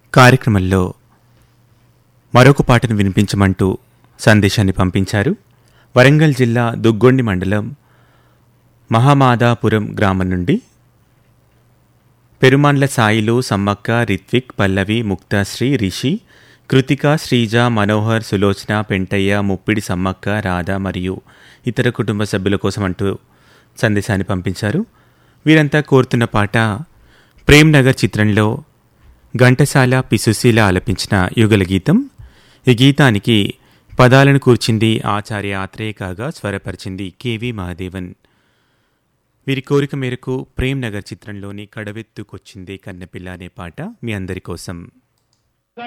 కార్యక్రమంలో మరొక పాటను వినిపించమంటూ సందేశాన్ని పంపించారు వరంగల్ జిల్లా దుగ్గొండి మండలం మహామాదాపురం గ్రామం నుండి పెరుమాండ్ల సాయిలు సమ్మక్క రిత్విక్ పల్లవి ముక్తాశ్రీ రిషి కృతిక శ్రీజ మనోహర్ సులోచన పెంటయ్య ముప్పిడి సమ్మక్క రాధ మరియు ఇతర కుటుంబ సభ్యుల కోసం అంటూ సందేశాన్ని పంపించారు వీరంతా కోరుతున్న పాట ప్రేమ్ నగర్ చిత్రంలో ఘంటసాల పిసుశీల ఆలపించిన యుగల గీతం ఈ గీతానికి పదాలను కూర్చింది ఆచార్య ఆత్రేయ కాగా స్వరపరిచింది కెవి మహాదేవన్ వీరి కోరిక మేరకు ప్రేమ్ నగర్ చిత్రంలోని కడవెత్తుకొచ్చిందే కన్నెపిల్ల అనే పాట మీ అందరి కోసం